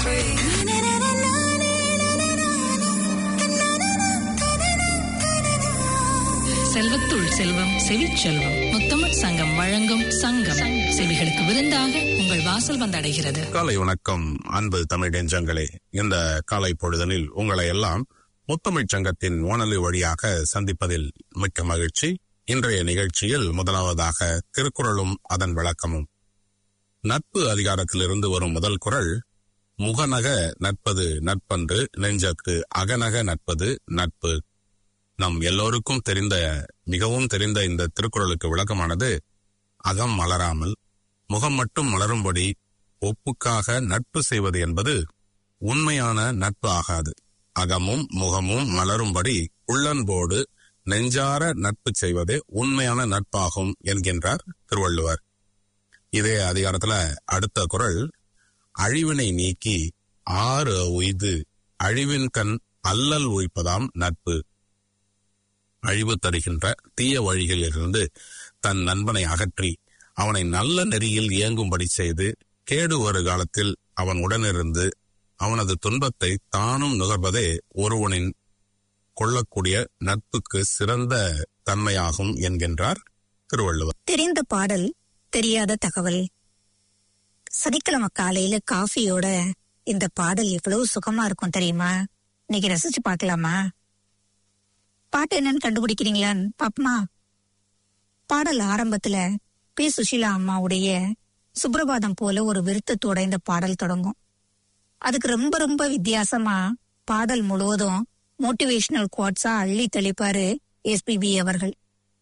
செல்வத்துள் செல்வம் செவிச்செல்வம் முத்தமிழ் சங்கம் வழங்கும் சங்கம் செவிகளுக்கு விருந்தாக உங்கள் வாசல் வந்தடைகிறது காலை வணக்கம் அன்பு தமிழ் நெஞ்சங்களே இந்த காலை பொழுதனில் உங்களை எல்லாம் முத்தமிழ்ச் சங்கத்தின் வானொலி வழியாக சந்திப்பதில் மிக்க மகிழ்ச்சி இன்றைய நிகழ்ச்சியில் முதலாவதாக திருக்குறளும் அதன் விளக்கமும் நட்பு அதிகாரத்திலிருந்து வரும் முதல் குறள் முகநக நட்பது நட்பன்று நெஞ்சற்கு அகநக நட்பது நட்பு நம் எல்லோருக்கும் தெரிந்த மிகவும் தெரிந்த இந்த திருக்குறளுக்கு விளக்கமானது அகம் மலராமல் முகம் மட்டும் மலரும்படி ஒப்புக்காக நட்பு செய்வது என்பது உண்மையான நட்பு ஆகாது அகமும் முகமும் மலரும்படி உள்ளன்போடு நெஞ்சார நட்பு செய்வதே உண்மையான நட்பாகும் என்கின்றார் திருவள்ளுவர் இதே அதிகாரத்துல அடுத்த குறள் அழிவினை நீக்கி ஆறு உய்து அழிவின் கண் அல்லல் உய்ப்பதாம் நட்பு அழிவு தருகின்ற தீய வழிகளிலிருந்து தன் நண்பனை அகற்றி அவனை நல்ல நெறியில் இயங்கும்படி செய்து கேடு ஒரு காலத்தில் அவன் உடனிருந்து அவனது துன்பத்தை தானும் நுகர்வதே ஒருவனின் கொள்ளக்கூடிய நட்புக்கு சிறந்த தன்மையாகும் என்கின்றார் திருவள்ளுவர் தெரிந்த பாடல் தெரியாத தகவல் சனிக்கிழமை காலையில காஃபியோட இந்த பாடல் எவ்வளவு சுகமா இருக்கும் தெரியுமா இன்னைக்கு ரசிச்சு பார்க்கலாமா பாட்டு என்னன்னு கண்டுபிடிக்கிறீங்களான்னு பாப்பமா பாடல் ஆரம்பத்துல பி சுஷீலா அம்மாவுடைய சுப்ரபாதம் போல ஒரு விருத்தத்தோட இந்த பாடல் தொடங்கும் அதுக்கு ரொம்ப ரொம்ப வித்தியாசமா பாடல் முழுவதும் மோட்டிவேஷனல் குவாட்ஸா அள்ளி தெளிப்பாரு எஸ்பிபி அவர்கள்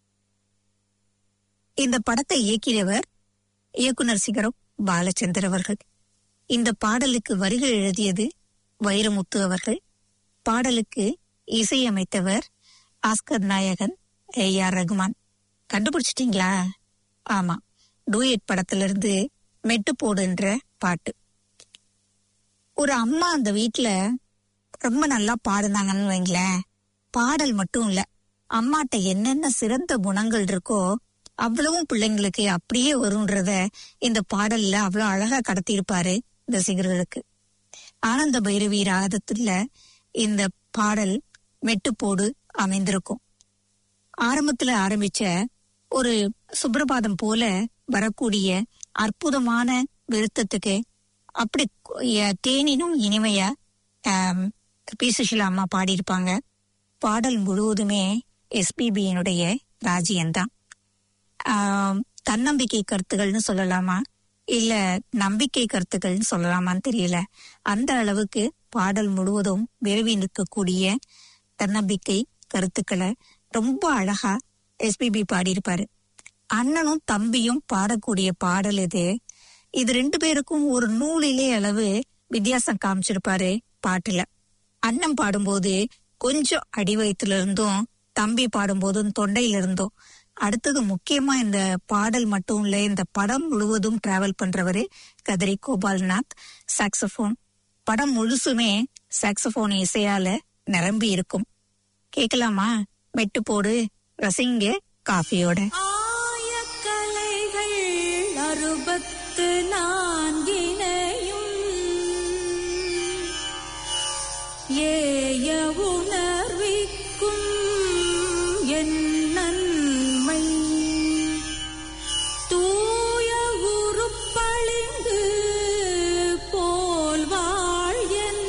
இந்த படத்தை இயக்கியவர் இயக்குனர் சிகரம் பாலச்சந்தர் அவர்கள் இந்த பாடலுக்கு வரிகள் எழுதியது வைரமுத்து அவர்கள் பாடலுக்கு இசையமைத்தவர் ஆஸ்கர் நாயகன் ஏ ஆர் ரகுமான் கண்டுபிடிச்சிட்டீங்களா ஆமா டூயட் படத்திலிருந்து மெட்டு போடுன்ற பாட்டு ஒரு அம்மா அந்த வீட்ல ரொம்ப நல்லா பாடுனாங்கன்னு வைங்களேன் பாடல் மட்டும் இல்ல அம்மாட்ட என்னென்ன சிறந்த குணங்கள் இருக்கோ அவ்வளவும் பிள்ளைங்களுக்கு அப்படியே வரும்ன்றத இந்த பாடல்ல அவ்வளவு அழகா கடத்தியிருப்பாரு ரசிகர்களுக்கு ஆனந்த பைரவி ராகத்துல இந்த பாடல் மெட்டுப்போடு அமைந்திருக்கும் ஆரம்பத்துல ஆரம்பிச்ச ஒரு சுப்ரபாதம் போல வரக்கூடிய அற்புதமான விருத்தத்துக்கு அப்படி எ- தேனினும் இனிமையா ஆம், பி சுஷிலா அம்மா பாடியிருப்பாங்க பாடல் முழுவதுமே எஸ்பிபியினுடைய ராஜ்யம்தான் ஆம், தன்னம்பிக்கை கருத்துகள்னு சொல்லலாமா இல்ல நம்பிக்கை கருத்துக்கள்னு சொல்லலாமான்னு தெரியல அந்த அளவுக்கு பாடல் முழுவதும் விரவி நிற்கக்கூடிய தன்னம்பிக்கை கருத்துக்களை ரொம்ப அழகா எஸ்பிபி பாடியிருப்பாரு அண்ணனும் தம்பியும் பாடக்கூடிய பாடல் இது இது ரெண்டு பேருக்கும் ஒரு நூலிலே அளவு வித்தியாசம் காமிச்சிருப்பாரு பாட்டுல அண்ணன் பாடும்போது கொஞ்சம் அடி வயிற்றுல இருந்தும் தம்பி பாடும்போதும் தொண்டையில இருந்தும் அடுத்தது முக்கியமா இந்த பாடல் மட்டும் இல்ல இந்த படம் முழுவதும் டிராவல் பண்றவரு கதிரி கோபால்நாத் சாக்ஸபோன் படம் முழுசுமே சாக்ஸபோன் இசையால நிரம்பி இருக்கும் கேட்கலாமா மெட்டு போடு ரசிங்க காஃபியோட ஆயக்கலைகள் அறுபத்து நான்கினையும் ஏய உணர்விக்கும் என் நன்மை தூய உருப்பளிங்கு போல் வாழ்யன்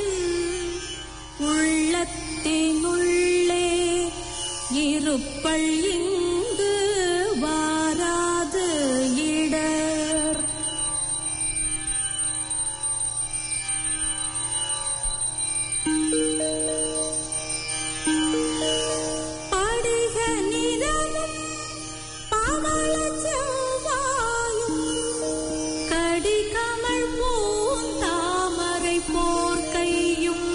உள்ளத்தினுள்ளே இருப்பள் இங்கு வாராது இடர் படிக நிறமும் பவள செவ்வாயும் கடிகமழ் பூந்தாமரை போர்க்கையும்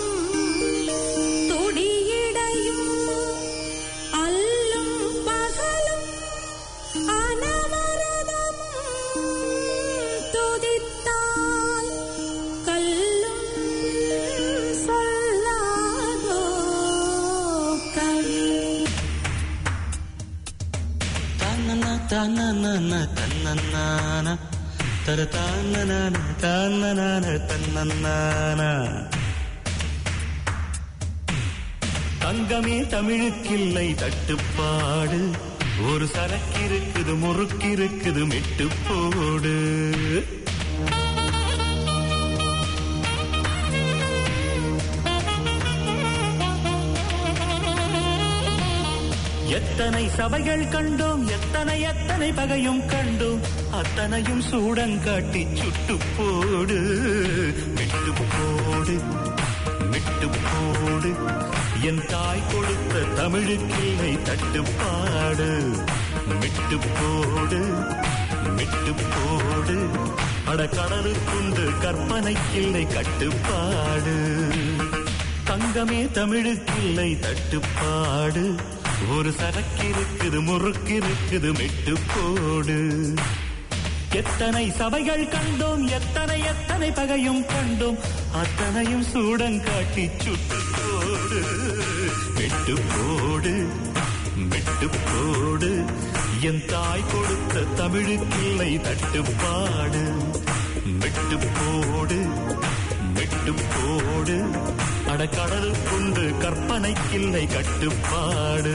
தொடியிடையும் அல்லும் பகலும் அனவரதமும் துதித்தால் கல்லும் சொல்லாதோ கவி தன்னன தன்னன தன்னன்னான தர தானனான தானனான தன்னன்னானா தங்கமே தமிழுக்கில்லை தட்டுப்பாடு ஒரு சரக்கு இருக்குது முறுக்கு இருக்குது மெட்டு போடு எத்தனை சபைகள் கண்டோம் எத்தனை எத்தனை பகையும் கண்டோம் அத்தனையும் சூடங்காட்டி சுட்டு போடு விட்டு போடு விட்டு போடு என் தாய் கொடுத்த தமிழுக்கில்லை தட்டுப்பாடு விட்டு போடு விட்டு போடு அட கடலுக்குண்டு கற்பனைக்கில்லை கட்டுப்பாடு தங்கமே தமிழுக்கில்லை தட்டுப்பாடு ஒரு சரக்கு இருக்குது முறுக்கு இருக்குது மெட்டு போடு எத்தனை சபைகள் கண்டோம் எத்தனை எத்தனை பகையும் கண்டோம் அத்தனையும் சூடங்காட்டி சுட்டு போடு மெட்டு போடு மெட்டு போடு என் தாய் கொடுத்த தமிழுக்கில்லை தட்டுப்பாடு மெட்டு போடு மெட்டு போடு அட கடலுக்குண்டு கற்பனைக்கில்லை கட்டுப்பாடு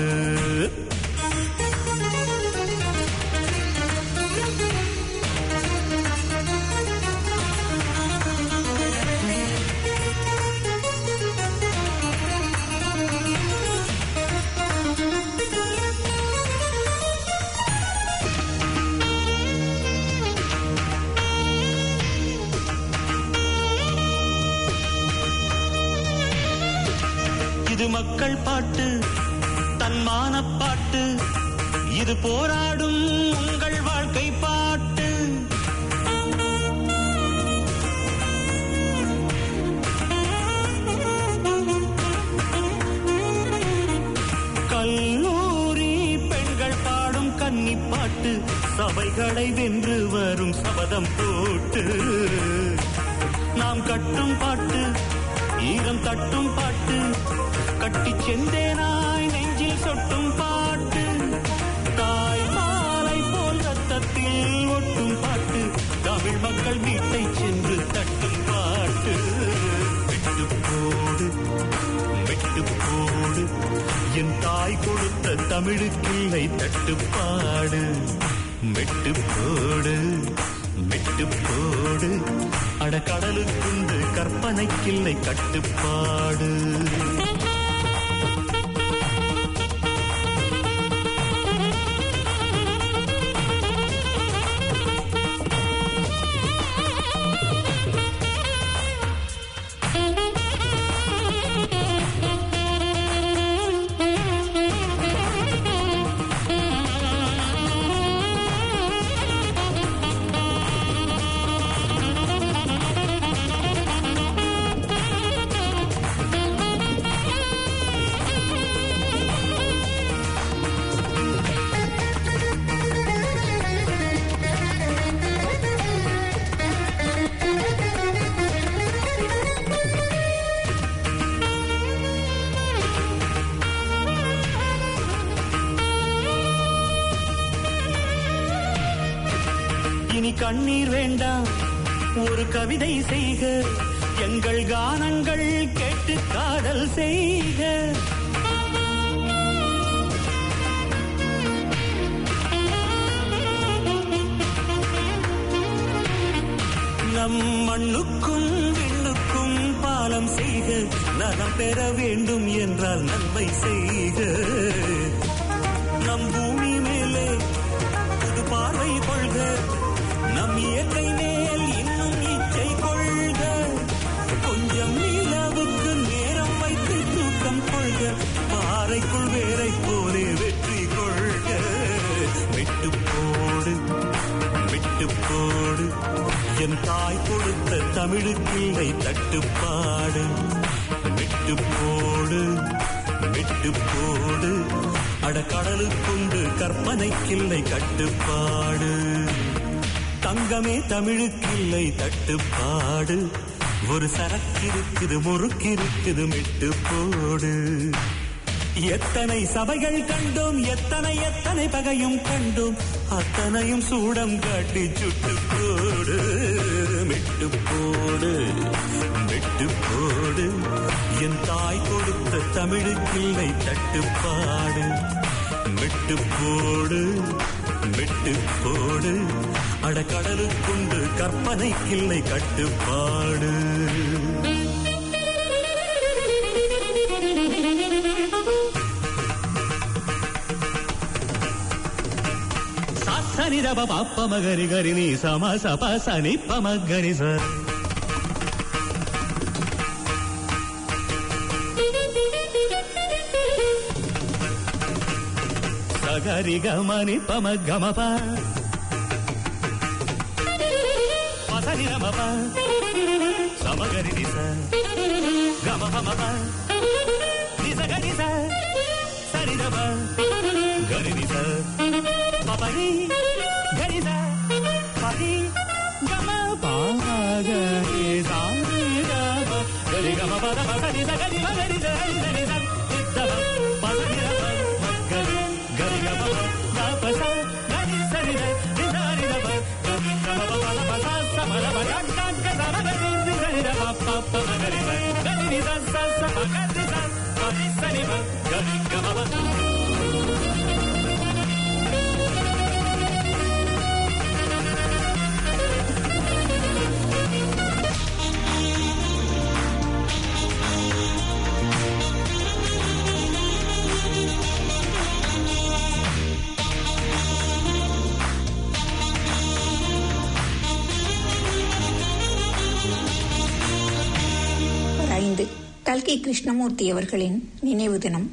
இது மக்கள் பாட்டு தன்மான பாட்டு இது போராடும் உங்கள் வாழ்க்கை பாட்டு கல்லூரி பெண்கள் பாடும் கன்னி பாட்டு சபைகளை வென்று வரும் சபதம் போட்டு நாம் கட்டும் பாட்டு ஈரம் தட்டும் பாட்டு கட்டிச் செந்தேனாய் நெஞ்சில் சொட்டும் பாட்டு தாய் மாலை போல் ரத்தத்தில் ஒட்டும் பாட்டு தமிழ் மக்கள் வீட்டை சென்று தட்டும் பாட்டு விட்டு போடு விட்டு போடு என் தாய் கொடுத்த தமிழுக்கில்லை தட்டுப்பாடு மெட்டு போடு மெட்டு போடு அட கடலுக்குண்டு கற்பனைக்கில்லை கட்டுப்பாடு இனி கண்ணீர் வேண்டாம் ஒரு கவிதை செய்க எங்கள் கானங்கள் கேட்டு காதல் செய்க நம் மண்ணுக்கும் விண்ணுக்கும் பாலம் செய்க நலம் பெற வேண்டும் என்றால் நன்மை செய்க நம் பூமி மேலே புது பார்வை கொள்க நம் இயற்கை மேல் இன்னும் இச்சை கொள்க கொஞ்சம் நிலவுக்கு நேரம் வைத்து தூக்கம் கொள்க பாறைக்குள் வேரை போலே வெற்றி கொள்க விட்டு போடு விட்டு போடு என் தாய் கொடுத்த தமிழுக்கில்லை தட்டுப்பாடு விட்டு போடு விட்டு போடு அட கடலுக்குண்டு கற்பனைக்கில்லை கட்டுப்பாடு தங்கமே தமிழுக்கில்லை தட்டுப்பாடு ஒரு சரக்கு இருக்குது முறுக்கு இருக்குது மிட்டு போடு எத்தனை சபைகள் கண்டோம் எத்தனை எத்தனை பகையும் கண்டோம் அத்தனையும் சூடம் காட்டி சுட்டு போடு மெட்டு போடு மெட்டு போடு என் தாய் கொடுத்த தமிழுக்கில்லை தட்டுப்பாடு மெட்டு போடு மெட்டு போடு அடக்கடலுக்குண்டு கற்பனைக்கில்லை கட்டுப்பாடு సని దబ పప్ప మగరి గరి ని సమ సప సని పమ గరి స సగరి గమని పమ గమ ప పసని రమ ప సమగరి ని స గమ పమ ప ని స గరి స సరి దబ గరి ని స పపరి గరి స పరి గమ పాగరి సా గమ గరి గమ పద పసని స గరి మ గరి స హరి సరి స దబ పసని రమ గరి గరి గమ ప ప స గరి సరి ద రి స రి దబ గమ ప ప ప స స మ ర ప గ గ గ స మ గరి రి సరి ద ప ప ప మ గరి స గరి రి స స స ప గరి స ప రి స రి మ గరి గమ ప ஒரு ஐந்து கல்கி கிருஷ்ணமூர்த்தி அவர்களின் நினைவு தினம்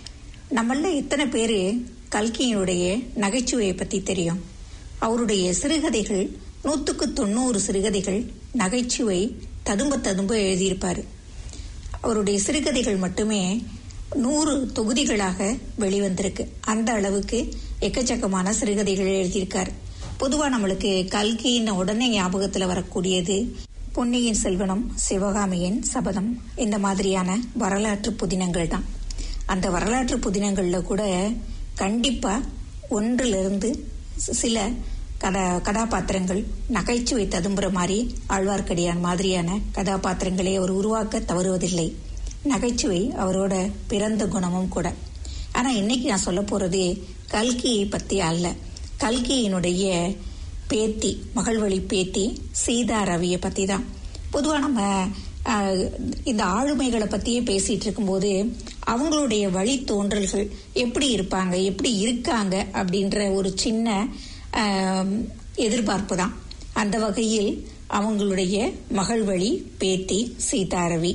நம்மள எத்தனை பேரு கல்கியினுடைய நகைச்சுவையை பத்தி தெரியும் அவருடைய சிறுகதைகள் நூத்துக்கு தொண்ணூறு சிறுகதைகள் நகைச்சுவை ததும்ப ததும்ப எழுதியிருப்பாரு அவருடைய சிறுகதைகள் மட்டுமே நூறு தொகுதிகளாக வெளிவந்திருக்கு அந்த அளவுக்கு எக்கச்சக்கமான சிறுகதைகள் எழுதியிருக்காரு பொதுவா நம்மளுக்கு கல்கின்னு உடனே ஞாபகத்துல வரக்கூடியது பொன்னியின் செல்வனம் சிவகாமியின் சபதம் இந்த மாதிரியான வரலாற்று புதினங்கள் தான் அந்த வரலாற்று புதினங்கள்ல கூட கண்டிப்பா ஒன்றிலிருந்து சி- சில கதா கதாபாத்திரங்கள் நகைச்சுவை ததும்புற மாதிரி ஆழ்வார்க்கடியான் மாதிரியான கதாபாத்திரங்களை அவர் உருவாக்க தவறுவதில்லை நகைச்சுவை அவரோட பிறந்த குணமும் கூட ஆனா இன்னைக்கு நான் சொல்ல போறது கல்கியை பத்தி அல்ல கல்கியினுடைய பேத்தி மகள்வழி பேத்தி சீதா ரவியை பத்தி தான் பொதுவா நம்ம ஆஹ், இந்த ஆளுமைகளை பத்தியே பேசிட்டு இருக்கும்போது அவங்களுடைய வழி தோன்றல்கள் எப்படி இருப்பாங்க எப்படி இருக்காங்க அப்படின்ற ஒரு சின்ன ஆஹ், எதிர்பார்ப்பு தான் அந்த வகையில் அவங்களுடைய மகள் வழி பேத்தி சீதாரவி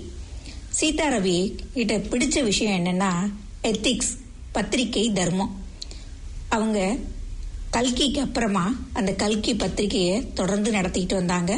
சீதாரவி கிட்ட பிடிச்ச விஷயம் என்னன்னா எத்திக்ஸ் பத்திரிகை தர்மம் அவங்க கல்கிக்கு அப்புறமா அந்த கல்கி பத்திரிகையை தொடர்ந்து நடத்திக்கிட்டு வந்தாங்க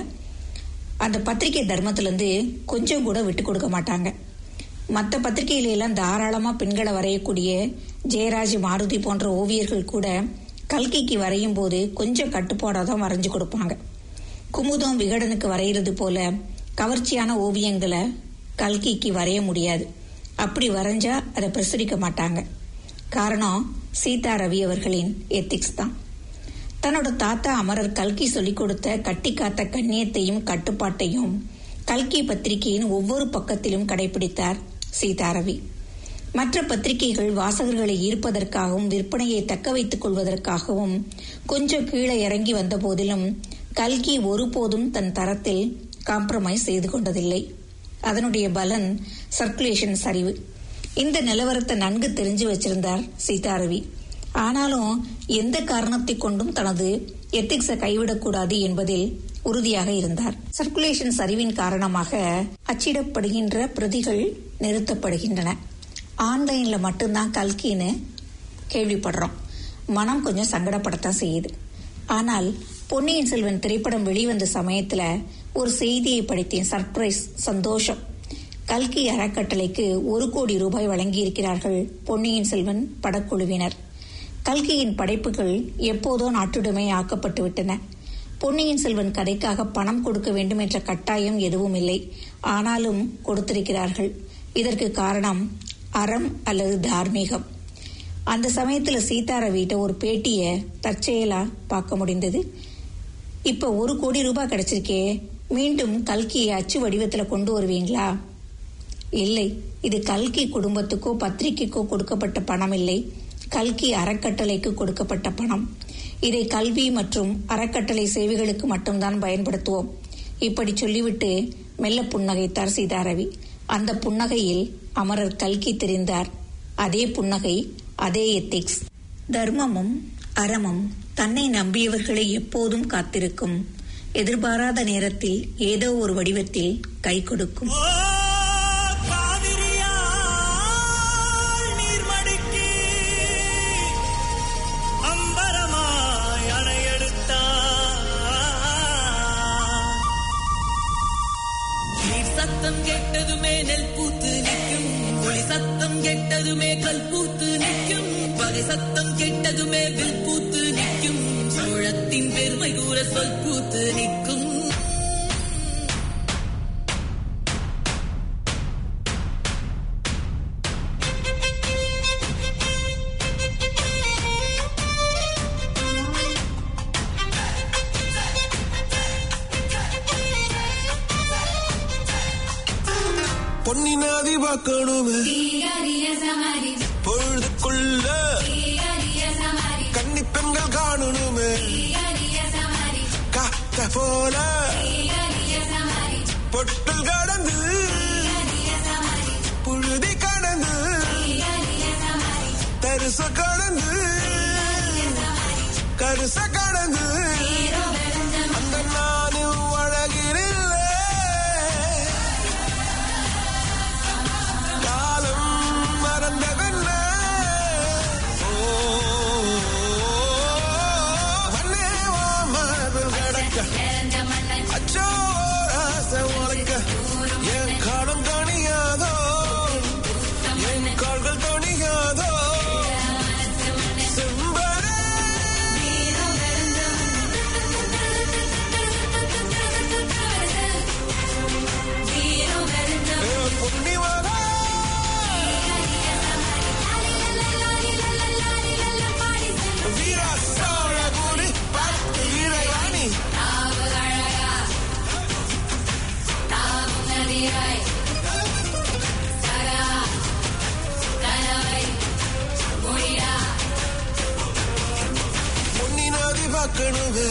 அந்த பத்திரிகை தர்மத்திலேருந்து கொஞ்சம் கூட விட்டு கொடுக்க மாட்டாங்க மற்ற பத்திரிகையில எல்லாம் தாராளமா பெண்களை வரையக்கூடிய ஜெயராஜ் மாருதி போன்ற ஓவியர்கள் கூட கல்கிக்கு வரையும் போது கொஞ்சம் கட்டுப்பாடாக தான் வரைஞ்சு கொடுப்பாங்க குமுதம் விகடனுக்கு வரைகிறது போல கவர்ச்சியான ஓவியங்களை கல்கிக்கு வரைய முடியாது அப்படி வரைஞ்சா அதை பிரசுரிக்க மாட்டாங்க காரணம் சீதா ரவி அவர்களின் எத்திக்ஸ் தான் தன்னோட தாத்தா அமரர் கல்கி சொல்லிக் கொடுத்த கட்டி காத்த கண்ணியத்தையும் கட்டுப்பாட்டையும் கல்கி பத்திரிகையின் ஒவ்வொரு பக்கத்திலும் கடைபிடித்தார் சீதாரவி மற்ற பத்திரிகைகள் வாசகர்களை ஈர்ப்பதற்காகவும் விற்பனையை தக்க வைத்துக் கொள்வதற்காகவும் கொஞ்சம் கீழே இறங்கி வந்த போதிலும் கல்கி ஒருபோதும் தன் தரத்தில் காம்ப்ரமைஸ் செய்து கொண்டதில்லை அதனுடைய பலன் சர்க்குலேஷன் சரிவு இந்த நிலவரத்தை நன்கு தெரிஞ்சு வச்சிருந்தார் சீதாரவி ஆனாலும் எந்த காரணத்தை கொண்டும் தனது எத்திக்ஸை கைவிடக்கூடாது என்பதில் உறுதியாக இருந்தார் சர்க்குலேஷன் சரிவின் காரணமாக அச்சிடப்படுகின்ற பிரதிகள் நிறுத்தப்படுகின்றன ஆன்லைன்ல மட்டும்தான் கல்கின்னு கேள்விப்படுறோம் மனம் கொஞ்சம் சங்கடப்படத்தான் செய்யுது ஆனால் பொன்னியின் செல்வன் திரைப்படம் வெளிவந்த சமயத்துல ஒரு செய்தியை படித்தேன் சர்ப்ரைஸ் சந்தோஷம் கல்கி அறக்கட்டளைக்கு ஒரு கோடி ரூபாய் வழங்கியிருக்கிறார்கள் பொன்னியின் செல்வன் படக்குழுவினர் கல்கியின் படைப்புகள் எப்போதோ நாட்டுடைமை ஆக்கப்பட்டு விட்டன பொன்னியின் செல்வன் கதைக்காக பணம் கொடுக்க வேண்டும் என்ற கட்டாயம் எதுவும் இல்லை ஆனாலும் கொடுத்திருக்கிறார்கள் இதற்கு காரணம் அறம் அல்லது தார்மீகம் அந்த சமயத்துல சீதாரவிட்ட ஒரு பேட்டிய தற்செயலா பார்க்க முடிந்தது இப்ப ஒரு கோடி ரூபாய் கிடைச்சிருக்கே மீண்டும் கல்கியை அச்சு வடிவத்துல கொண்டு வருவீங்களா இல்லை இது கல்கி குடும்பத்துக்கோ பத்திரிகைக்கோ கொடுக்கப்பட்ட பணம் இல்லை கல்கி அறக்கட்டளைக்கு கொடுக்கப்பட்ட பணம் இதை கல்வி மற்றும் அறக்கட்டளை சேவைகளுக்கு மட்டும்தான் பயன்படுத்துவோம் இப்படி சொல்லிவிட்டு மெல்ல புன்னகைத்தார் சீதாரவி அந்த புன்னகையில் அமரர் கல்கி தெரிந்தார் அதே புன்னகை அதே எத்திக்ஸ் தர்மமும் அறமும் தன்னை நம்பியவர்களை எப்போதும் காத்திருக்கும் எதிர்பாராத நேரத்தில் ஏதோ ஒரு வடிவத்தில் கை கொடுக்கும் ஓ காவிரியால் நீர்மடிக்கு அம்பரமாய் அணையெடுத்தார் நீர் சத்தம் கேட்டதுமே நெல் பூத்து நிற்கும் ஒளி சத்தம் கேட்டதுமே கல் பூத்து நிற்கும் பகை சத்தம் கேட்டதுமே வில் பூத்து நிற்கும் சோழத்தின் பெருமை கூற சொல் பூத்து நிற்கும் பொன்னினாதி பார்க்கணுமே பொழுதுக்குள்ள கன்னி பெண்கள் காணணுமே காத்த போல பொட்டல் கடந்து புழுதி கடந்து தரிச கடந்து கருச கடந்து அந்த நானும் அழகிரில்லை காலம் மறந்ததென்ன ஓ, மண்ணே வா மார்பில் கிடக்க அச்சோ ஆசை உனக்க என் காலம் தணியாதோ என் கால்கள் தணியாதோ செம்பரே புண்ணியமாக வீரா சோழபுரி பத்து வீரவாணி பொன்னினாதி பார்க்கணுமே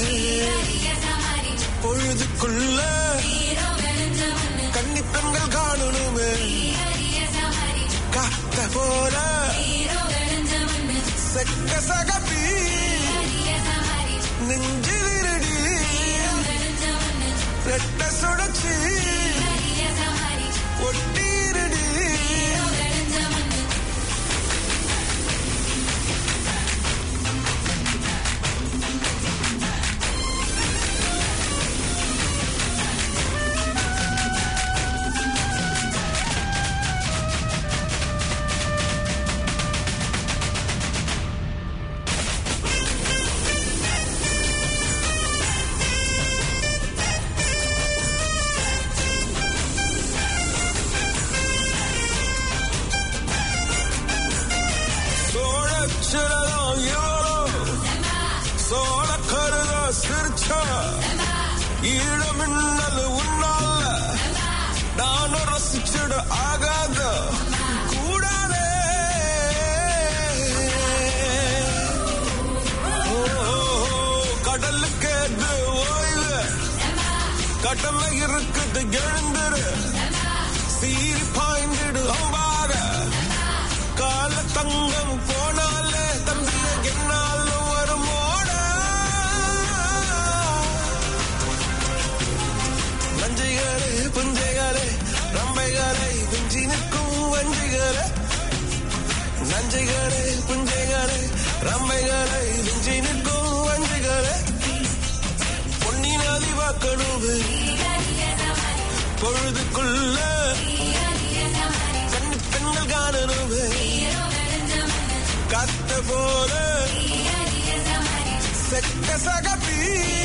பொழுதுக்குள்ள கன்னி பெண்கள் காணணுமே காத்த போல செக்க சகப்பி நெஞ்சிலிருடி ரெட்ட சுடச்சி ஒட்டீரடி சோழச்சிரதம் இவளோ சோழ கருத சிரிச்சா ஈழமின்னல் உன்னால நானும் ரசிச்சிட ஆகாத கூடாதே ஓ, கடலுக்கு எது ஓய்வு கடமை இருக்குது எழுந்துரு சீரி பாய்ந்திடு அம்பாக கால தங்கம் போனாலே தம்பிய என்னாலும் வருமோட நஞ்சைகளே புஞ்சைகளே ரம்பைகளை துஞ்சி நிற்கும் வஞ்சிகளே நஞ்சைகளே புஞ்சைகளே ரம்பைகளை துஞ்சி நிற்கும் வஞ்சிகளே பொன்னினாதி வாக்கணுமே பொழுதுக்குள்ள கண்ணு பெண்கள் காணணுமே கத்த போல செக்க சகப்பி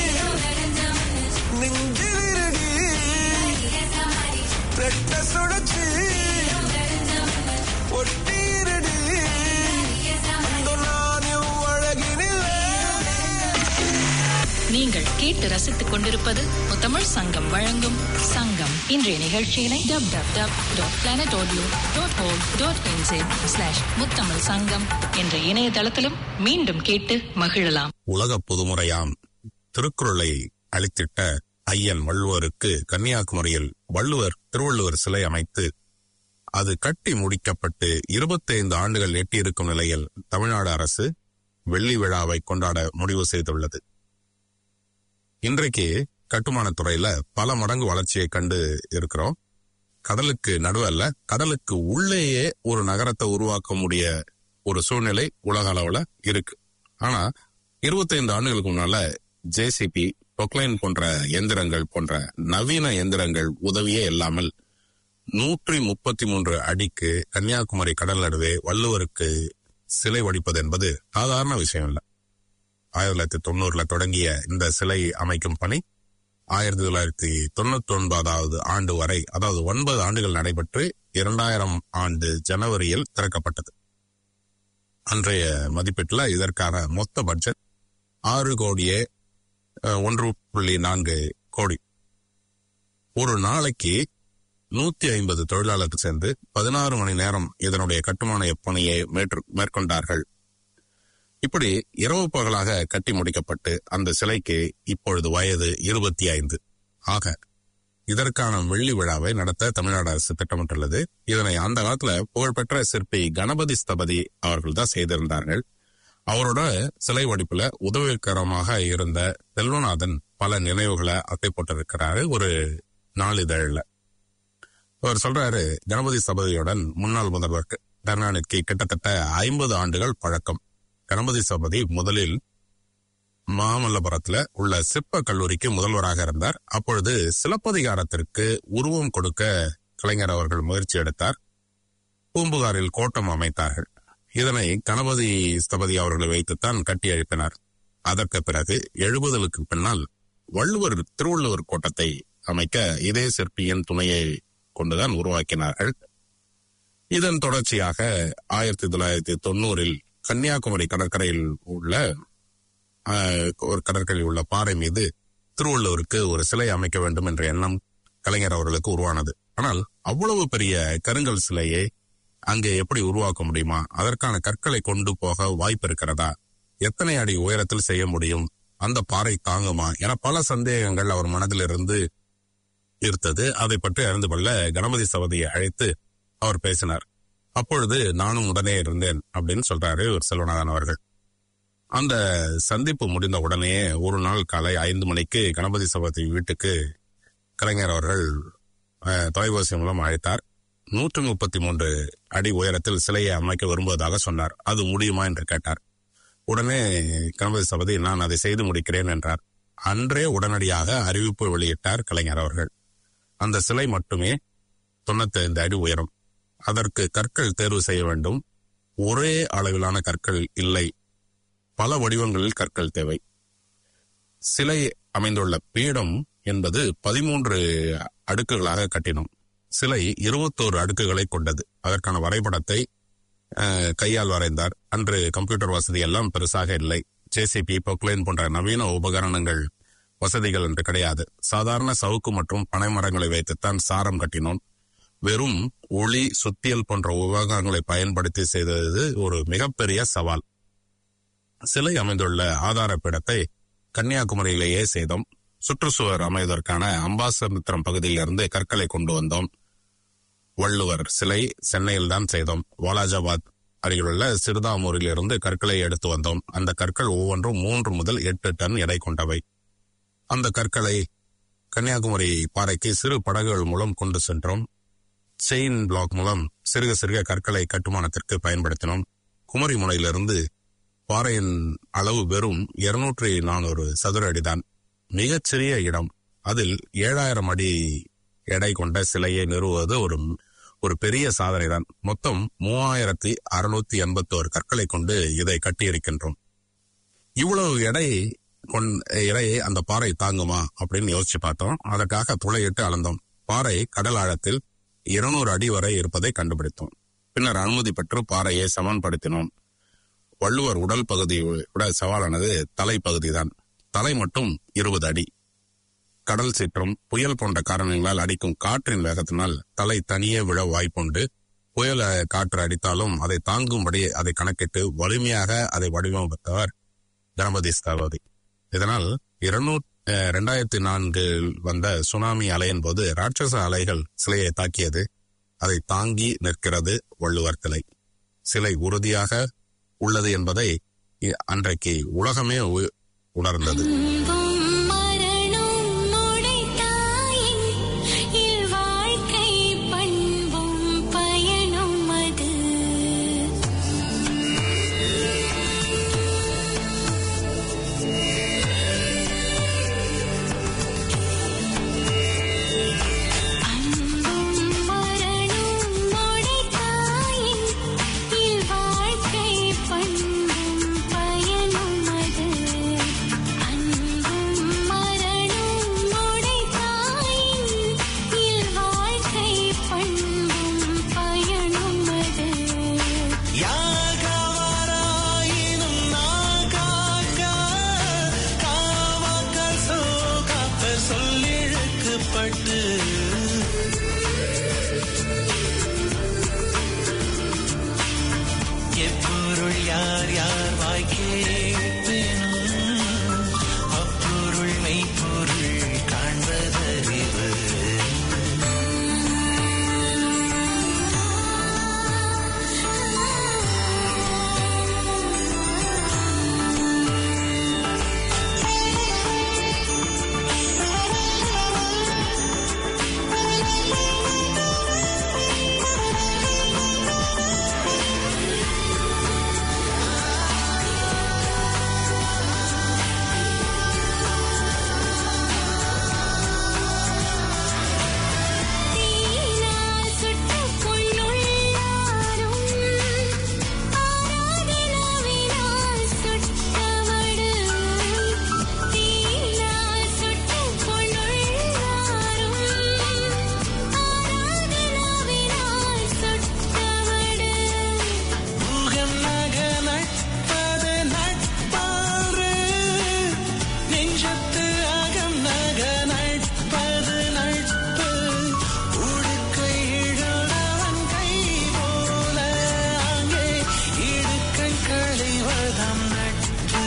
நெஞ்சிலிருடி ரெட்ட சுடச்சி ஒட்டி கேட்டு ரசித்துக் கொண்டிருப்பது முத்தமிழ் சங்கம் வழங்கும் சங்கம் இன்றைய நிகழ்ச்சியினை W W W dot planet audio dot O dot NJ slash Muthamizh Sangam என்ற இணையதளத்திலும் மீண்டும் கேட்டு மகிழலாம் உலக பொதுமுறையாம் திருக்குறளை அளித்திட்ட ஐயன் வள்ளுவருக்கு கன்னியாகுமரியில் வள்ளுவர் திருவள்ளுவர் சிலை அமைத்து அது கட்டி முடிக்கப்பட்டு 25 ஆண்டுகள் எட்டியிருக்கும் நிலையில் தமிழ்நாடு அரசு வெள்ளி விழாவை கொண்டாட முடிவு செய்துள்ளது இன்றைக்கு கட்டுமானத் துறையில பல மடங்கு வளர்ச்சியை கண்டு இருக்கிறோம் கடலுக்கு நடுவல்ல கடலுக்கு உள்ளேயே ஒரு நகரத்தை உருவாக்க முடிய ஒரு சூழ்நிலை உலக அளவுல இருக்கு ஆனா 25 ஆண்டுகளுக்கு முன்னால ஜேசிபி பொக்லைன் போன்ற எந்திரங்கள் போன்ற நவீன எந்திரங்கள் உதவியே இல்லாமல் நூற்றி முப்பத்தி மூன்று அடிக்கு கன்னியாகுமரி கடல் நடுவே வள்ளுவருக்கு சிலை வடிப்பது என்பது சாதாரண விஷயம் இல்லை ஆயிரத்தி தொள்ளாயிரத்தி தொண்ணூறுல தொடங்கிய இந்த சிலை அமைக்கும் பணி ஆயிரத்தி தொள்ளாயிரத்தி தொண்ணூத்தி ஒன்பதாவது ஆண்டு வரை அதாவது ஒன்பது ஆண்டுகள் நடைபெற்று இரண்டாயிரம் ஆண்டு ஜனவரியில் திறக்கப்பட்டது அன்றைய மதிப்பீட்டுல இதற்கான மொத்த பட்ஜெட் ஆறு கோடியே அஹ், ஒன்று புள்ளி நான்கு கோடி ஒரு நாளைக்கு நூத்தி ஐம்பது தொழிலாளர்கள் சேர்ந்து பதினாறு மணி நேரம் இதனுடைய கட்டுமான பணியை மேற்று- மேற்கொண்டார்கள் இப்படி இரவு பகலாக கட்டி முடிக்கப்பட்டு அந்த சிலைக்கு இப்பொழுது வயது இருபத்தி ஐந்து ஆக இதற்கான வெள்ளி விழாவை நடத்த தமிழ்நாடு அரசு திட்டமிட்டுள்ளது இதனை அந்த காலத்துல புகழ்பெற்ற சிற்பி கணபதி ஸ்தபதி அவர்கள் தான் செய்திருந்தார்கள் அவரோட சிலை வடிப்புல உதவிகரமாக இருந்த செல்வநாதன் பல நினைவுகளை அத்தை போட்டிருக்கிறாரு ஒரு நாளிதழ்ல அவர் சொல்றாரு கணபதி சபதியுடன் முன்னாள் முதல்வர் க- கருணாநிதிக்கு கிட்டத்தட்ட ஐம்பது ஆண்டுகள் பழக்கம் கணபதி சபதி முதலில் மாமல்லபுரத்துல உள்ள சிற்ப கல்லூரிக்கு முதல்வராக இருந்தார் அப்பொழுது சிலப்பதிகாரத்திற்கு உருவம் கொடுக்க கலைஞர் அவர்கள் முயற்சி எடுத்தார் பூம்புகாரில் கோட்டம் அமைத்தார்கள் இதனை கணபதி ஸ்தபதி அவர்களை வைத்துத்தான் கட்டி எழுப்பினார் அதற்கு பிறகு எழுபதுகளுக்கு பின்னால் வள்ளுவர் திருவள்ளுவர் கோட்டத்தை அமைக்க இதே சிற்பியின் துணையை கொண்டுதான் உருவாக்கினார்கள் இதன் தொடர்ச்சியாக ஆயிரத்தி தொள்ளாயிரத்தி தொண்ணூறில் கன்னியாகுமரி கடற்கரையில் உள்ள ஆஹ், ஒரு கடற்கரையில் உள்ள பாறை மீது திருவள்ளுவருக்கு ஒரு சிலை அமைக்க வேண்டும் என்ற எண்ணம் கலைஞர் அவர்களுக்கு உருவானது ஆனால் அவ்வளவு பெரிய கருங்கல் சிலையை அங்கே எப்படி உருவாக்க முடியுமா அதற்கான கற்களை கொண்டு போக வாய்ப்பு இருக்கிறதா எத்தனை அடி உயரத்தில் செய்ய முடியும் அந்த பாறை தாங்குமா என பல சந்தேகங்கள் அவர் மனதில் இருந்து இருந்தது அதை பற்றி அறிந்து கொள்ள கணபதி சபதியை அழைத்து அவர் பேசினார் அப்பொழுது நானும் உடனே இருந்தேன் அப்படின்னு சொல்றாரு ஒரு செல்வநாதன் அவர்கள் அந்த சந்திப்பு முடிந்த உடனே ஒரு நாள் காலை ஐந்து மணிக்கு கணபதி சபதி வீட்டுக்கு கலைஞர் அவர்கள் அஹ், தொலைபேசி மூலம் அழைத்தார் நூற்று முப்பத்தி மூன்று அடி உயரத்தில் சிலையை அமைக்க விரும்புவதாக சொன்னார் அது முடியுமா என்று கேட்டார் உடனே கணபதி சபதி நான் அதை செய்து முடிக்கிறேன் என்றார் அன்றே உடனடியாக அறிவிப்பு வெளியிட்டார் கலைஞர் அவர்கள் அந்த சிலை மட்டுமே தொண்ணூத்தி ஐந்து அடி உயரம் அதற்கு கற்கள் தேர்வு செய்ய வேண்டும் ஒரே அளவிலான கற்கள் இல்லை பல வடிவங்களில் கற்கள் தேவை சிலை அமைந்துள்ள பீடம் என்பது பதிமூன்று அடுக்குகளாக கட்டினோம் சிலை இருபத்தோரு அடுக்குகளை கொண்டது அதற்கான வரைபடத்தை அஹ், கையால் வரைந்தார் அன்று கம்ப்யூட்டர் வசதி எல்லாம் பெருசாக இல்லை ஜேசிபி பொக்லைன் போன்ற நவீன உபகரணங்கள் வசதிகள் என்று கிடையாது சாதாரண சவுக்கு மற்றும் பனை மரங்களை வைத்துத்தான் சாரம் கட்டினோம் வெறும் ஒளி சுத்தியல் போன்ற உபகரணங்களை பயன்படுத்தி செய்தது ஒரு மிகப்பெரிய சவால் சிலை அமைந்துள்ள ஆதாரப்பீடத்தை கன்னியாகுமரியிலேயே செய்தோம் சுற்றுச்சுவர் அமைவதற்கான அம்பாசமுத்திரம் பகுதியிலிருந்து கற்களை கொண்டு வந்தோம் வள்ளுவர் சிலை சென்னையில் தான் செய்தோம் வாலாஜாபாத் அருகிலுள்ள சிறுதாமூரில் இருந்து கற்களை எடுத்து வந்தோம் அந்த கற்கள் ஒவ்வொன்றும் மூன்று முதல் எட்டு டன் எடை கொண்டவை அந்த கற்களை கன்னியாகுமரி பாறைக்கு சிறு படகுகள் மூலம் கொண்டு சென்றோம் செயின் பிளாக் மூலம் சிறுக சிறுக கற்களை கட்டுமானத்திற்கு பயன்படுத்தினோம் குமரி முனையிலிருந்து பாறையின் அளவு வெறும் இருநூற்றி நானூறு சதுர அடிதான் மிகச்சிறிய இடம் அதில் ஏழாயிரம் அடி எடை கொண்ட சிலையை நிறுவுவது ஒரு ஒரு பெரிய சாதனை தான் மொத்தம் மூவாயிரத்தி அறுநூத்தி எண்பத்தோரு கற்களை கொண்டு இதை கட்டியிருக்கின்றோம் இவ்வளவு எடை கொண் இடையை அந்த பாறை தாங்குமா அப்படின்னு யோசிச்சு பார்த்தோம் அதற்காக துளையிட்டு அளந்தோம் பாறை கடல் ஆழத்தில் இருநூறு அடி வரை இருப்பதை கண்டுபிடித்தோம் பின்னர் அனுமதி பெற்று பாறையை சமன்படுத்தினோம் வள்ளுவர் உடல் பகுதியை விட சவாலானது தலைப்பகுதிதான் தலை மட்டும் இருபது அடி கடல் சீற்றம் புயல் போன்ற காரணங்களால் அடிக்கும் காற்றின் வேகத்தினால் தலை தனியே விழ வாய்ப்புண்டு புயல் அஹ், காற்று அடித்தாலும் அதை தாங்கும்படி அதை கணக்கிட்டு வலிமையாக அதை வடிவமைத்தவர் கணபதி ஸ்தபதி இதனால் இருநூறு இரண்டாயிரத்தி நான்கில் வந்த சுனாமி அலையின் போது ராட்சச அலைகள் சிலையை தாக்கியது அதை தாங்கி நிற்கிறது வள்ளுவர் சிலை சிலை உறுதியாக உள்ளது என்பதை இ- அன்றைக்கு உலகமே உ- உணர்ந்தது அன்பும் மரணம் உடைத்தாயின் இல்வாழ்க்கை பண்பும் பயனும் அது அன்பும் மரணம் உடைத்தாயின் இல்வாழ்க்கை பண்பும் பயனும் அது அன்பும் மரணம் உடைத்தாயின் இல்வாழ்க்கை பண்பும் பயனும் அது யாகவராயினும் நாகாக்க காவாக்கள் சோகாப்ப சொல்லிழுக்கப்பட்டு எப்பொருள் யார் யார் வாய் கேட்பினும் அப்பொருள் மெய்ப்பொருள் காண்பதறிவு தீனால் சுட்ட பொன்னுள்ளாரும் ஆராதனாவினால் சுட்டவடு தீனால் சுட்ட பொன்னுள்ளாரும் ஆராதனாவினால் சுட்டவடு முகம் நக நட்பது நட்பாறு நெஞ்சத்து அகம் நக நட்பது நட்பு உடுக்கை இழந்தவன் கை போல அங்கே இடுக்கண் களைவதம் நட்பு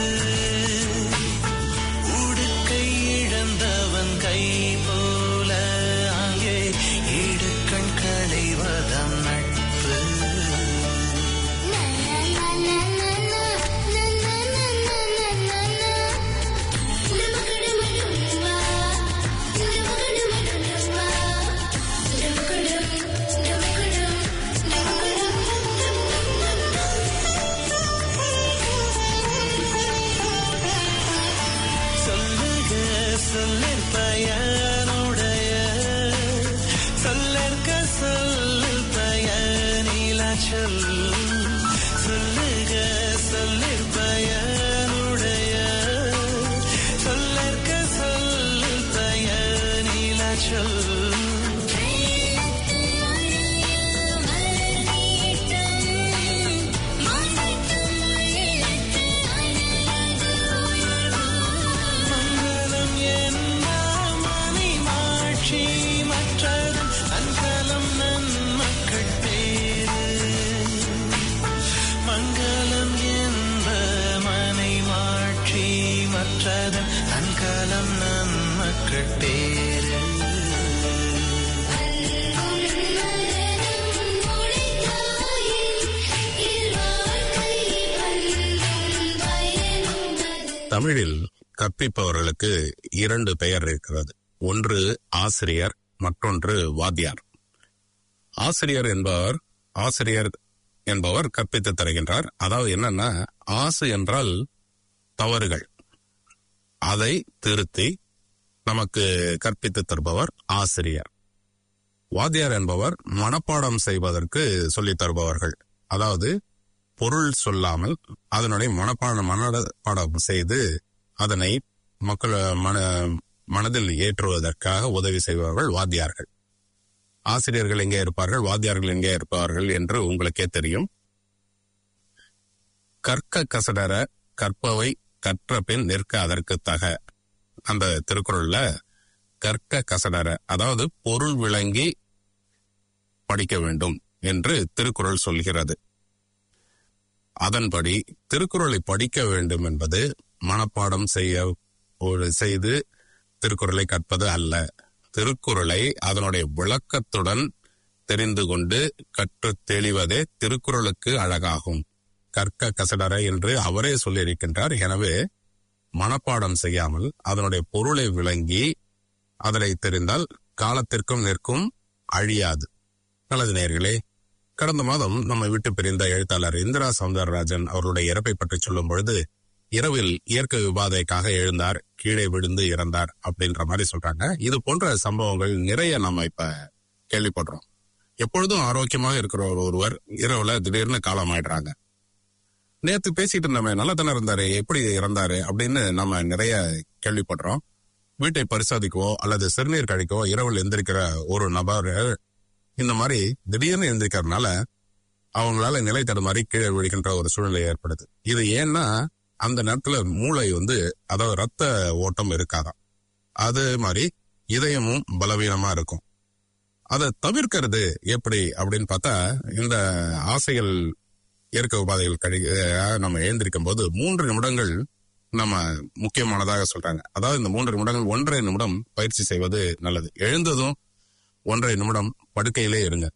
உடுக்கை இழந்தவன் கை போல அங்கே இடுக்கண் களைவதம் நட்பு சொல்லுக சொல்லிற் பயனுடைய சொல்லற்க சொல்லில் பயனிலா சொல் சொல்லுக சொல்லிற் பயனுடைய சொல்லற்க சொல்லில் பயனிலா சொல் மங்களம் என்ன மணி மாட்சி மற்றதும் அங்கலம் நன்மக்கள் பேரு மங்களம் என்ப மனை மாட்சி மற்றதும் அங்கலம் நன்மக்கள் பேரு தமிழில் கற்பிப்பவர்களுக்கு இரண்டு பெயர் இருக்கிறது ஒன்று ஆசிரியர் மற்றொன்று வாத்தியார் ஆசிரியர் என்பவர் ஆசிரியர் என்பவர் கற்பித்து தருகின்றார் அதாவது என்னன்னா ஆசு என்றால் தவறுகள் அதை திருத்தி நமக்கு கற்பித்து தருபவர் ஆசிரியர் வாத்தியார் என்பவர் மனப்பாடம் செய்வதற்கு சொல்லித் தருபவர்கள் அதாவது பொருள் சொல்லாமல் அதனுடைய மனப்பாடம் மனப்பாடம் செய்து அதனை மக்கள் மன மனதில் ஏற்றுவதற்காக உதவி செய்பவர்கள் வாத்தியார்கள் ஆசிரியர்கள் எங்கே இருப்பார்கள் வாத்தியார்கள் எங்கே இருப்பார்கள் என்று உங்களுக்கே தெரியும் கற்க கசடர கற்பவை கற்ற பின் நிற்க அதற்கு தக அந்த திருக்குறள்ல கற்க கசடர அதாவது பொருள் விளங்கி படிக்க வேண்டும் என்று திருக்குறள் சொல்கிறது அதன்படி திருக்குறளை படிக்க வேண்டும் என்பது மனப்பாடம் செய்ய ஒரு செய்து திருக்குறளை கற்பது அல்ல திருக்குறளை அதனுடைய விளக்கத்துடன் தெரிந்து கொண்டு கற்று தெளிவதே திருக்குறளுக்கு அழகாகும் கற்க கசடர என்று அவரே சொல்லியிருக்கின்றார் எனவே மனப்பாடம் செய்யாமல் அதனுடைய பொருளை விளங்கி அதனை தெரிந்தால் காலத்திற்கும் நிற்கும் அழியாது நல்லது நேர்களே கடந்த மாதம் நம்மை விட்டு பிரிந்த எழுத்தாளர் இந்திரா சௌந்தரராஜன் அவருடைய இறப்பை பற்றி சொல்லும் பொழுது இரவில் இயற்கை விவாதைக்காக எழுந்தார் கீழே விழுந்து இறந்தார் அப்படின்ற மாதிரி சொல்றாங்க இது போன்ற சம்பவங்கள் நிறைய நம்ம இப்ப கேள்விப்படுறோம் எப்பொழுதும் ஆரோக்கியமாக இருக்கிற ஒரு ஒருவர் இரவுல திடீர்னு காலமாயிடுறாங்க நேத்து பேசிட்டு இருந்தோமே நல்லா தானே இருந்தாரு எப்படி இறந்தாரு அப்படின்னு நம்ம நிறைய கேள்விப்படுறோம் வீட்டை பரிசோதிக்கவோ அல்லது சிறுநீர் கழிக்கவோ இரவில் எந்திரிக்கிற ஒரு நபர் இந்த மாதிரி திடீர்னு எந்திரிக்கிறதுனால அவங்களால நிலை தடுமாறி கீழே விழுகின்ற ஒரு சூழ்நிலை ஏற்படுது இது ஏன்னா அந்த நேரத்துல மூளை வந்து அதாவது ரத்த ஓட்டம் இருக்காதாம் அது மாதிரி இதயமும் பலவீனமா இருக்கும் அதை தவிர்க்கிறது எப்படி அப்படின்னு பார்த்தா இந்த ஆசைகள் இயற்கை உபாதைகள் கழி அஹ் நம்ம எழுந்திருக்கும் போது மூன்று நிமிடங்கள் நம்ம முக்கியமானதாக சொல்றாங்க அதாவது இந்த மூன்று நிமிடங்கள் ஒன்றரை நிமிடம் பயிற்சி செய்வது நல்லது எழுந்ததும் ஒன்றரை நிமிடம் படுக்கையிலே இருங்க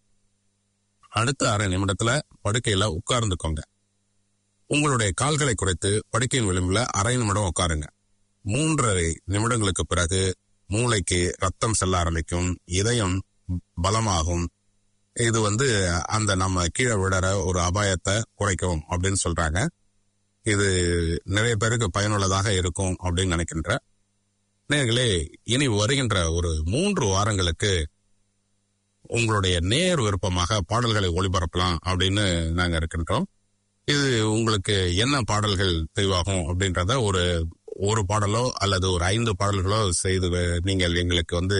அடுத்த அரை நிமிடத்துல படுக்கையில உட்கார்ந்துக்கோங்க உங்களுடைய கால்களை குறைத்து படுக்கையின் விளிம்புல அரை நிமிடம் உட்காருங்க மூன்றரை நிமிடங்களுக்கு பிறகு மூளைக்கு ரத்தம் செல்ல ஆரம்பிக்கும் இதயம் பலமாகும் இது வந்து அந்த நம்ம கீழே விடுற ஒரு அபாயத்தை குறைக்கும் அப்படின்னு சொல்றாங்க இது நிறைய பேருக்கு பயனுள்ளதாக இருக்கும் அப்படின்னு நினைக்கின்ற நேர்களே இனி வருகின்ற ஒரு மூன்று வாரங்களுக்கு உங்களுடைய நேர் விருப்பமாக பாடல்களை ஒளிபரப்பலாம் அப்படின்னு நாங்க இருக்கின்றோம் இது உங்களுக்கு என்ன பாடல்கள் தெளிவாகும் அப்படின்றத ஒரு ஒரு பாடலோ அல்லது ஒரு ஐந்து பாடல்களோ செய்து வே- நீங்கள் எங்களுக்கு வந்து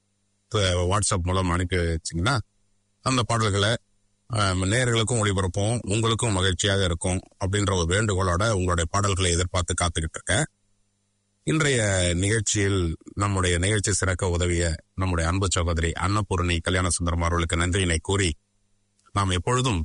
த- வாட்ஸ்அப் மூலம் அனுப்பி வச்சீங்கன்னா அந்த பாடல்களை ஆம், நேயர்களுக்கும் ஒளிபரப்போம் உங்களுக்கும் மகிழ்ச்சியாக இருக்கும் அப்படின்ற ஒரு வேண்டுகோளோட உங்களுடைய பாடல்களை எதிர்பார்த்து காத்துக்கிட்டு இருக்கேன் இன்றைய நிகழ்ச்சியில் நம்முடைய நிகழ்ச்சி சிறக்க உதவிய நம்முடைய அன்பு சகோதரி அன்னபூரணி கல்யாண சுந்தரம் அவர்களுக்கு நன்றியினை கூறி நாம் எப்பொழுதும்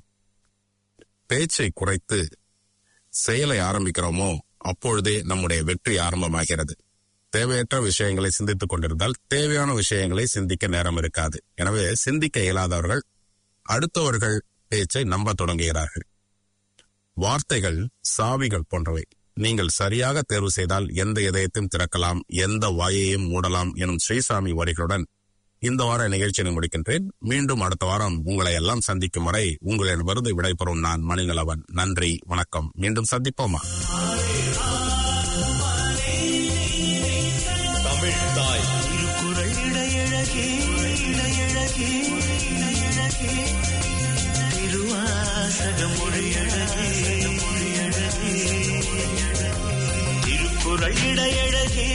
பேச்சை குறைத்து செயலை ஆரம்பிக்கிறோமோ அப்பொழுதே நம்முடைய வெற்றி ஆரம்பமாகிறது தேவையற்ற விஷயங்களை சிந்தித்துக் கொண்டிருந்தால் தேவையான விஷயங்களை சிந்திக்க நேரம் இருக்காது எனவே சிந்திக்க இயலாதவர்கள் அடுத்தவர்கள் பேச்சை நம்ப தொடங்குகிறார்கள் வார்த்தைகள் சாவிகள் போன்றவை நீங்கள் சரியாக தேர்வு செய்தால் எந்த இதயத்தையும் திறக்கலாம் எந்த வாயையும் மூடலாம் எனும் ஸ்ரீசாமி வரிகளுடன் இந்த வார நிகழ்ச்சியை முடிக்கின்றேன் மீண்டும் அடுத்த வாரம் உங்களை எல்லாம் சந்திக்கும் வரை உங்களின் விருது விடைபெறும் நான் மணிநலவன் நன்றி வணக்கம் மீண்டும் சந்திப்போமா தமிழ் தாய் திருக்குறள் இடையழகே இடையழகே இடையழகே திருவாசக மொழியழகே மொழியழகே திருக்குறள் இடையழகே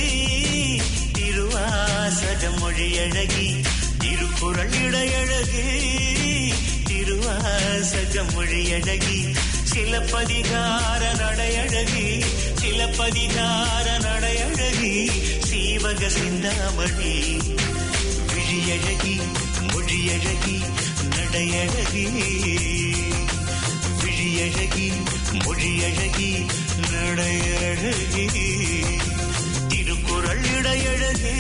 திருவாசக மொழியழகி திருக்குறள் இடையழகே திருவாசக மொழியழகி சிலப்பதிகார நடையழகி சிலப்பதிகார நடையழகி சீவக சிந்தாமணி விழியழகி மொழியழகி நடையழகி விழியழகி மொழியழகி நடையழகி திருக்குறள் இடையழகி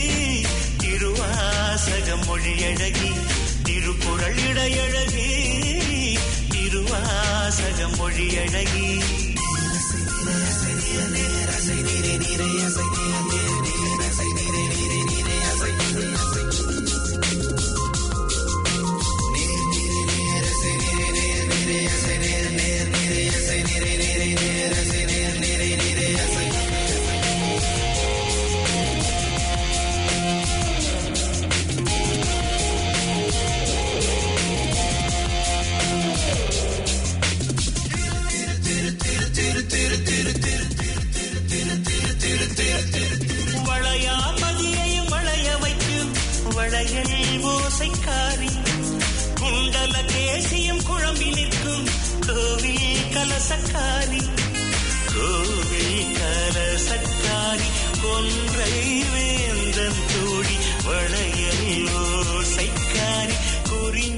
திருவாசக மொழியழகி திருக்குறள் இடையழகி திருவாசக மொழியழகி வளையாமதியையும் வளைய வைக்கும் வளையல் ஓசைக்காரி குண்டல தேசியம் குழம்பி நிற்கும் கோவில் கலசக்காரி கோவில் கலசக்காரி கொன்றை வேந்தன் தோழி வளையல் ஓசைக்காரி குறி